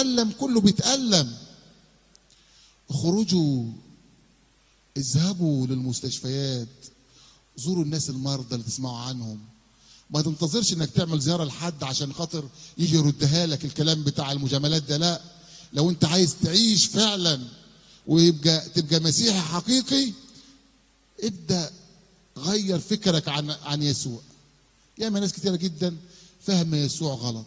بيتألم كله بيتألم اخرجوا اذهبوا للمستشفيات زوروا الناس المرضى اللي تسمعوا عنهم ما تنتظرش انك تعمل زياره لحد عشان خاطر يجي يردها لك الكلام بتاع المجاملات ده لا لو انت عايز تعيش فعلا ويبقى تبقى مسيحي حقيقي ابدا غير فكرك عن عن يسوع ياما ناس كتيره جدا فاهمه يسوع غلط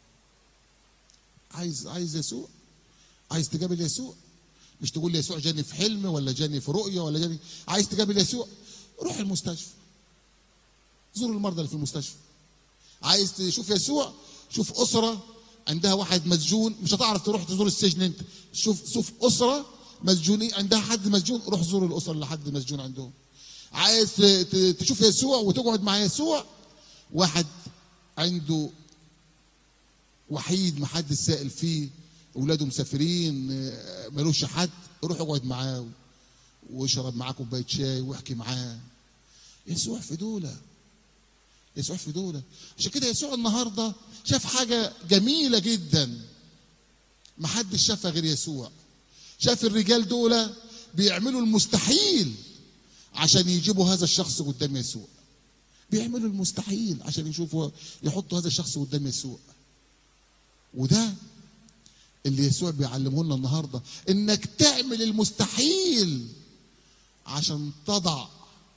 عايز عايز يسوع عايز تقابل يسوع مش تقول لي يسوع جاني في حلم ولا جاني في رؤيه ولا جاني عايز تقابل يسوع روح المستشفى زور المرضى اللي في المستشفى عايز تشوف يسوع شوف اسره عندها واحد مسجون مش هتعرف تروح تزور السجن انت شوف شوف اسره مسجونين عندها حد مسجون روح زور الاسره اللي حد مسجون عندهم عايز ت- ت- تشوف يسوع وتقعد مع يسوع واحد عنده وحيد ما حد سائل فيه اولاده مسافرين آه، ملوش حد روح اقعد معاه واشرب معاه كوبايه شاي واحكي معاه يسوع في دوله يسوع في دوله عشان كده يسوع النهارده شاف حاجه جميله جدا ما حدش شافها غير يسوع شاف الرجال دول بيعملوا المستحيل عشان يجيبوا هذا الشخص قدام يسوع بيعملوا المستحيل عشان يشوفوا يحطوا هذا الشخص قدام يسوع وده اللي يسوع بيعلمه لنا النهارده انك تعمل المستحيل عشان تضع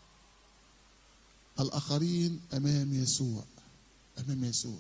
الاخرين امام يسوع امام يسوع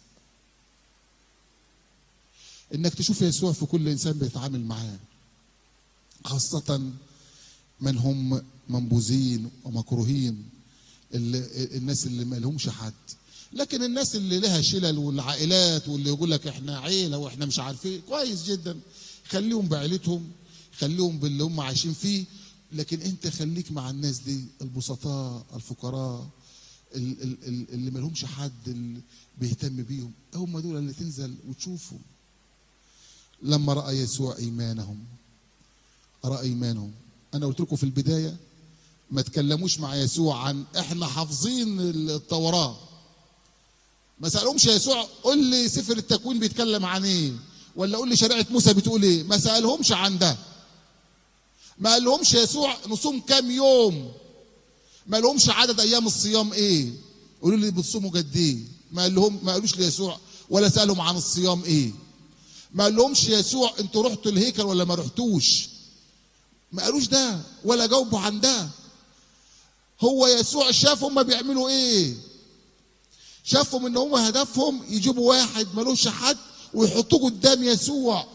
انك تشوف يسوع في كل انسان بيتعامل معاه خاصة من هم منبوذين ومكروهين اللي الناس اللي ما لهمش حد لكن الناس اللي لها شلل والعائلات واللي يقول لك احنا عيلة واحنا مش عارفين كويس جدا خليهم بعيلتهم خليهم باللي هم عايشين فيه لكن انت خليك مع الناس دي البسطاء الفقراء ال- ال- ال- اللي ما لهمش حد اللي بيهتم بيهم هم دول اللي تنزل وتشوفهم لما راى يسوع ايمانهم راى ايمانهم انا قلت لكم في البدايه ما تكلموش مع يسوع عن احنا حافظين التوراه ما سالهمش يسوع قول لي سفر التكوين بيتكلم عن ايه ولا قول لي شريعه موسى بتقول ايه ما سالهمش عن ده ما قالهمش يسوع نصوم كام يوم ما لهمش عدد ايام الصيام ايه قولوا لي بتصوموا قد ايه ما قال لهم ما قالوش ليسوع ولا سالهم عن الصيام ايه ما قال لهمش يسوع انتوا رحتوا الهيكل ولا ما رحتوش ما قالوش ده ولا جاوبوا عن ده هو يسوع شاف هم بيعملوا ايه شافهم ان هم هدفهم يجيبوا واحد ملوش حد ويحطوه قدام يسوع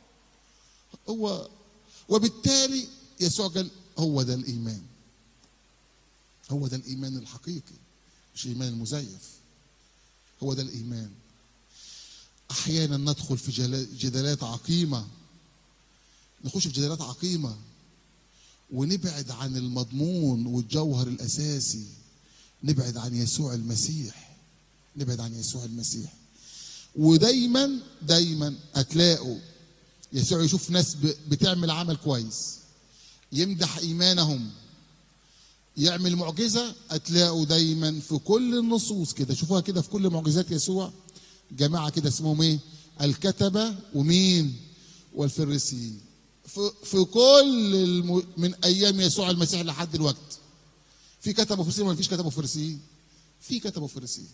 هو وبالتالي يسوع قال هو ده الايمان هو ده الايمان الحقيقي مش الايمان المزيف هو ده الايمان احيانا ندخل في جلا- جدالات عقيمه نخش في جدالات عقيمه ونبعد عن المضمون والجوهر الاساسي نبعد عن يسوع المسيح نبعد عن يسوع المسيح ودايما دايما هتلاقوا يسوع يشوف ناس ب- بتعمل عمل كويس يمدح ايمانهم يعمل معجزه هتلاقوا دايما في كل النصوص كده شوفوها كده في كل معجزات يسوع جماعه كده اسمهم ايه الكتبه ومين والفريسيين في, في كل الم... من ايام يسوع المسيح لحد الوقت في كتبه وفريسيين ولا مفيش كتبه وفريسيين في كتبه وفريسيين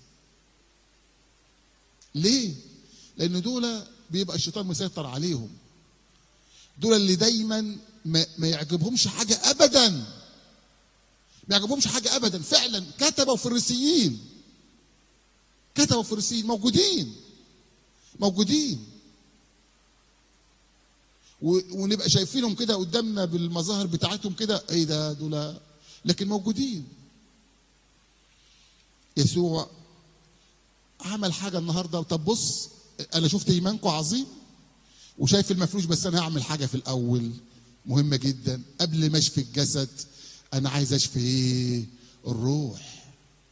ليه لان دول بيبقى الشيطان مسيطر عليهم دول اللي دايما ما, ما يعجبهمش حاجه ابدا ما يعجبهمش حاجه ابدا فعلا كتبه وفريسيين كتبه وفريسيين موجودين موجودين و- ونبقى شايفينهم كده قدامنا بالمظاهر بتاعتهم كده ايه ده دول لكن موجودين يسوع عمل حاجه النهارده طب بص انا شفت ايمانكم عظيم وشايف المفروش بس انا هعمل حاجه في الاول مهمه جدا قبل ما اشفي الجسد انا عايز اشفي ايه الروح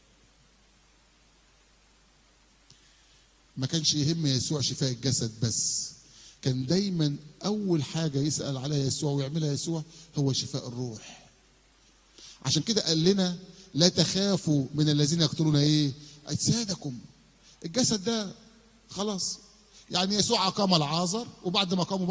ما كانش يهم يسوع شفاء الجسد بس كان دايما اول حاجه يسال عليها يسوع ويعملها يسوع هو شفاء الروح عشان كده قال لنا لا تخافوا من الذين يقتلون ايه اجسادكم الجسد ده خلاص يعني يسوع أقام العازر وبعد ما قاموا